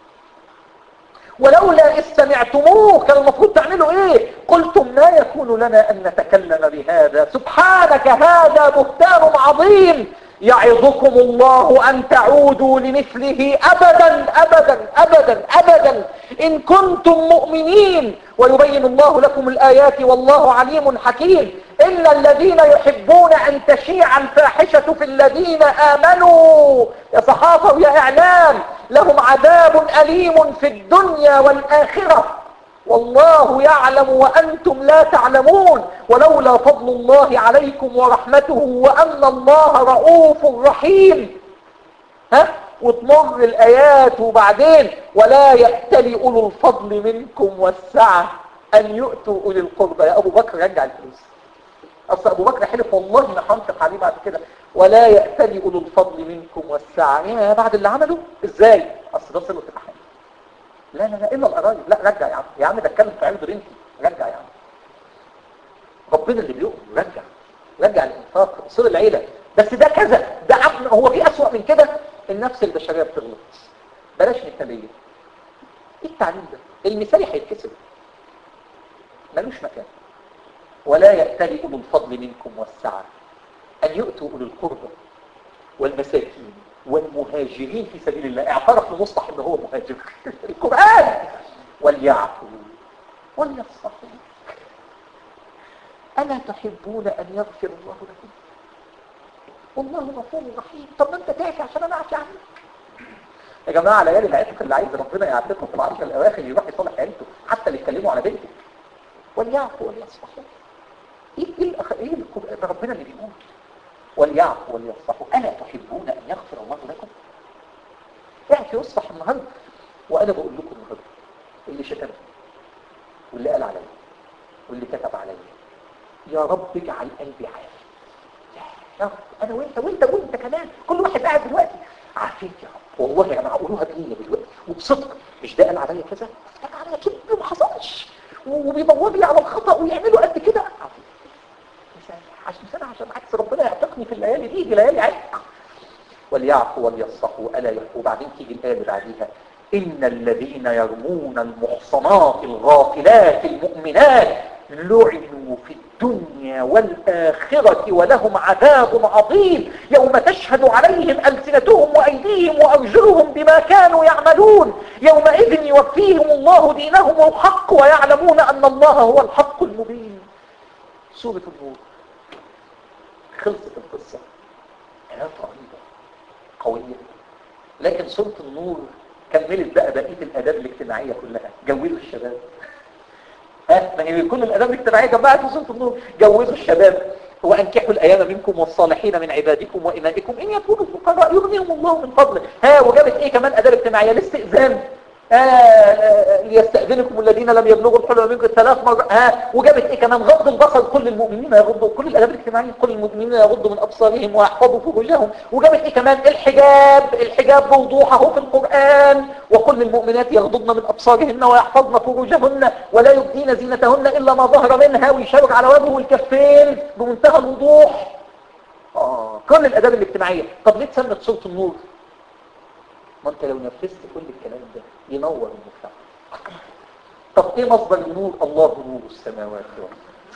Speaker 1: ولولا إذ سمعتموه كان المفروض تعملوا إيه قلتم ما يكون لنا أن نتكلم بهذا سبحانك هذا بهتان عظيم يعظكم الله أن تعودوا لمثله أبدا أبدا أبدا أبدا إن كنتم مؤمنين ويبين الله لكم الآيات والله عليم حكيم إلا الذين يحبون أن تشيع الفاحشة في الذين آمنوا يا صحافة ويا إعلام لهم عذاب أليم في الدنيا والآخرة والله يعلم وأنتم لا تعلمون ولولا فضل الله عليكم ورحمته وأن الله رؤوف رحيم ها وتمر الآيات وبعدين ولا يأتلي أولو الفضل منكم والسعة أن يؤتوا أولي القربى يا أبو بكر رجع الفلوس أصل أبو بكر حلف والله ما هنطق عليه بعد كده ولا يأتلي أولو الفضل منكم والسعة يا بعد اللي عمله إزاي أصل ده صلة الرحم لا لا لا إلا القرايب لا رجع يا عم يا عم ده اتكلم في عرض بنتي رجع يا عم ربنا اللي بيؤمن رجع رجع الانفاق صل العيلة بس ده كذا ده عم هو في أسوأ من كده النفس البشرية بتغلط بلاش مثالية ايه التعليم ده المثالي هيتكسر ملوش مكان ولا يأتلي أولو الفضل منكم والسعة أن يؤتوا أولو القربى والمساكين والمهاجرين في سبيل الله اعترف لمصطح ان هو مهاجر القرآن وليعفوا وليصفحوا ألا تحبون أن يغفر الله لكم والله غفور رحيم طب ما انت تعفي عشان انا اعفي عنك يا جماعة ليالي العتق اللي عايز ربنا يعتقه في العشر الأواخر يروح يصلح عيلته حتى اللي يتكلموا على بيته وليعفوا وليصفحوا ايه ايه الأخ... ايه القرآن ربنا اللي بيقول وليعفوا وليصفحوا ألا تحبون أن يغفر الله لكم اعفي يصفح النهارده وأنا بقول لكم النهارده اللي شتمني واللي قال عليا واللي كتب عليا يا رب اجعل قلبي عافي يا رب انا وانت وانت وانت كمان كل واحد قاعد دلوقتي عافيت يا رب والله يا جماعه قولوها بنيه دلوقتي وبصدق مش ده قال عليا كذا قال عليا كده ما حصلش وبيدور لي على الخطا ويعملوا قد كده عافيت عشان سنه عشان عكس ربنا يعتقني في الليالي دي دي ليالي عتق وليعفوا وليصفحوا الا يحفوا وبعدين تيجي الايه اللي بعديها ان الذين يرمون المحصنات الغافلات المؤمنات لعنوا في الدنيا والآخرة ولهم عذاب عظيم يوم تشهد عليهم ألسنتهم وأيديهم وأرجلهم بما كانوا يعملون يومئذ يوفيهم الله دينهم الحق ويعلمون أن الله هو الحق المبين سورة النور خلصت القصة آيات رهيبة قوية لكن سورة النور كملت بقى بقية الآداب الاجتماعية كلها جوزوا الشباب ها ما هي كل الآداب الاجتماعية جماعة في سورة النور جوزوا الشباب وأنكحوا الأيام منكم والصالحين من عبادكم وإمائكم إن يكونوا فقراء يغنيهم الله من فضله ها وجابت إيه كمان آداب اجتماعية الاستئذان آه ليستأذنكم الذين لم يبلغوا الحلم منكم ثلاث مرات ها وجابت ايه كمان غض البصر كل المؤمنين يغضوا كل الاداب الاجتماعيه كل المؤمنين يغضوا من ابصارهم ويحفظوا فروجهم وجابت ايه كمان الحجاب الحجاب بوضوح اهو في القران وكل المؤمنات يغضضن من ابصارهن ويحفظن فروجهن ولا يبدين زينتهن الا ما ظهر منها ويشاور على وجهه والكفين بمنتهى الوضوح اه كل الاداب الاجتماعيه طب ليه اتسمت سوره النور ما انت لو نفذت كل الكلام ده ينور المجتمع طب ايه مصدر النور الله نور السماوات والارض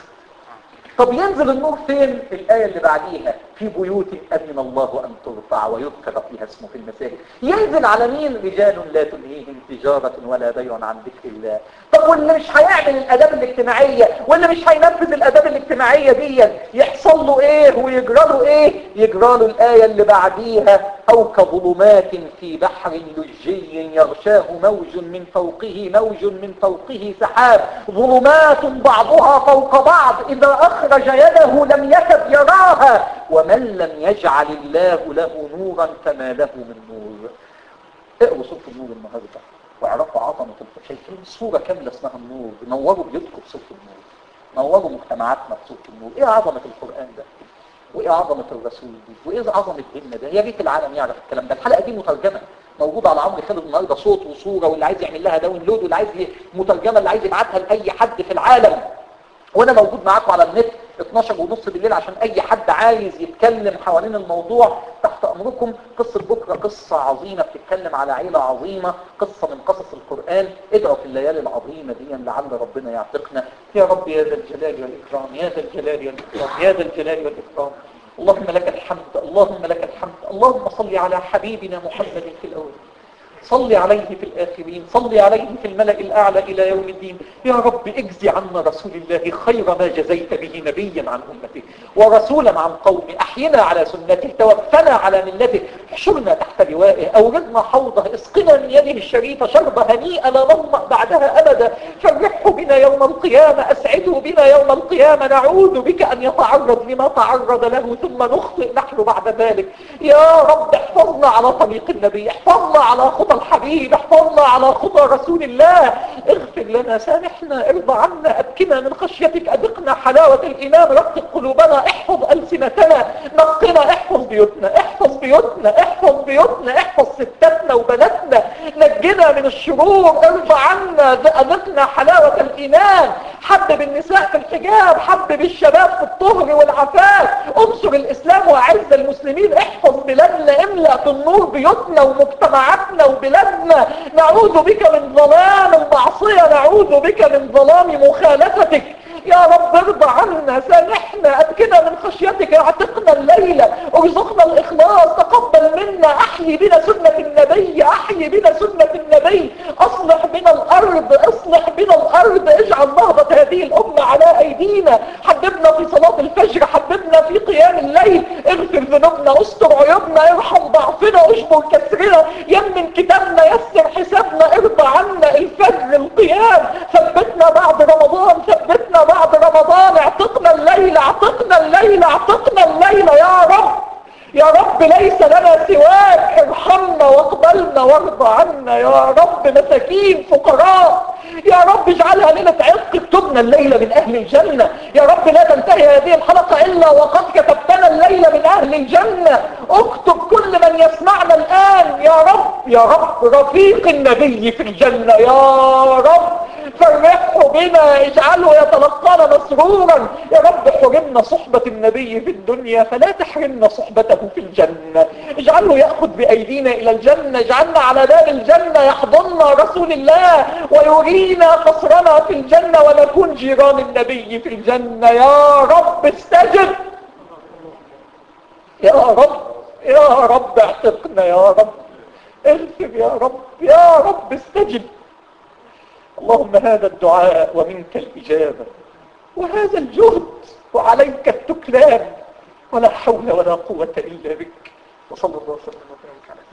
Speaker 1: طب ينزل النور فين الآية اللي بعديها في بيوت أمن الله أن ترفع ويذكر فيها اسمه في المساجد ينزل على مين رجال لا تلهيهم تجارة ولا بيع عن ذكر الله طب واللي مش هيعمل الأداب الاجتماعية واللي مش هينفذ الأداب الاجتماعية دي يحصل له ايه ويجرى له ايه يجرى له الآية اللي بعديها أو كظلمات في بحر لجي يغشاه موج من فوقه موج من فوقه سحاب ظلمات بعضها فوق بعض إذا أخرج يده لم يكد يراها ومن لم يجعل الله له نورا فما له من نور اقروا سورة النور النهاردة واعرفوا عظمة القرآن شايفين صورة كاملة اسمها النور نوروا بيوتكم بسورة النور نوروا مجتمعاتنا بسورة النور ايه عظمة القرآن ده وايه عظمة الرسول دي وايه عظمة ديننا ده يا ريت العالم يعرف الكلام ده الحلقة دي مترجمة موجودة على عمرو خالد النهارده صوت وصورة واللي عايز يعمل لها داونلود واللي عايز مترجمة اللي عايز يبعتها لأي حد في العالم وانا موجود معاكم على النت 12 ونص بالليل عشان اي حد عايز يتكلم حوالين الموضوع تحت امركم قصة بكرة قصة عظيمة بتتكلم على عيلة عظيمة قصة من قصص القرآن ادعوا في الليالي العظيمة دي لعل ربنا يعتقنا يا رب يا ذا الجلال والإكرام يا ذا الجلال والإكرام يا ذا الجلال والإكرام اللهم لك الحمد اللهم لك الحمد اللهم صل على حبيبنا محمد في الأول صل عليه في الآخرين صل عليه في الملأ الأعلى إلى يوم الدين يا رب اجزي عنا رسول الله خير ما جزيت به نبيا عن أمته ورسولا عن قومه أحينا على سنته توفنا على ملته احشرنا تحت لوائه أوردنا حوضه اسقنا من يده الشريفة شرب هنيئا لا نظمأ بعدها أبدا فرحه بنا يوم القيامة أسعده بنا يوم القيامة نعوذ بك أن يتعرض لما تعرض له ثم نخطئ نحن بعد ذلك يا رب احفظنا على طريق النبي احفظنا على خطى الحبيب احفظنا على خطى رسول الله اغفر لنا سامحنا ارضى عنا ابكنا من خشيتك اذقنا حلاوة الايمان رقق قلوبنا احفظ السنتنا نقنا احفظ بيوتنا احفظ بيوتنا احفظ بيوتنا احفظ ستاتنا وبناتنا نجنا من الشرور ارضى عنا اذقنا حلاوة الايمان حبب النساء في الحجاب حبب الشباب في الطهر والعفاف انصر الاسلام واعز المسلمين احفظ بلادنا املأ بالنور بيوتنا ومجتمعاتنا وبلادنا نعوذ بك من ظلام المعصية نعوذ بك من ظلام مخالفتك يا رب ارضى عنا سامحنا اتكنا من خشيتك اعتقنا الليلة ارزقنا الاخلاص تقبل احيي بنا سنة النبي احيي بنا سنة النبي اصلح بنا الارض اصلح بنا الارض اجعل نهضة هذه الامة على ايدينا حببنا في صلاة الفجر حببنا في قيام الليل اغفر ذنوبنا استر عيوبنا ارحم ضعفنا اجبر كسرنا يمن كتابنا يسر حسابنا ارضى عنا الفجر القيام ثبتنا بعد رمضان ثبتنا بعد رمضان اعتقنا الليل اعتقنا الليل اعتقنا الليل يا رب يا رب ليس لنا سواك ارحمنا واقبلنا وارضى عنا يا رب مساكين فقراء يا رب اجعلها ليلة عتق اكتبنا الليلة من اهل الجنة يا رب لا تنتهي هذه الحلقة الا وقد كتبتنا الليلة من اهل الجنة اكتب كل من يسمعنا الان يا رب يا رب رفيق النبي في الجنة يا رب فرحه بنا اجعله يتلقانا مسرورا يا رب حرمنا صحبة النبي في الدنيا فلا تحرمنا صحبته في الجنة اجعله يأخذ بأيدينا إلى الجنة اجعلنا على باب الجنة يحضننا رسول الله ويرينا قصرنا في الجنة ونكون جيران النبي في الجنة يا رب استجب يا رب يا رب اعتقنا يا رب اغفر يا رب يا رب استجب اللهم هذا الدعاء ومنك الإجابة وهذا الجهد وعليك التكلان ولا حول ولا قوة إلا بك وصلى الله وسلم وبارك على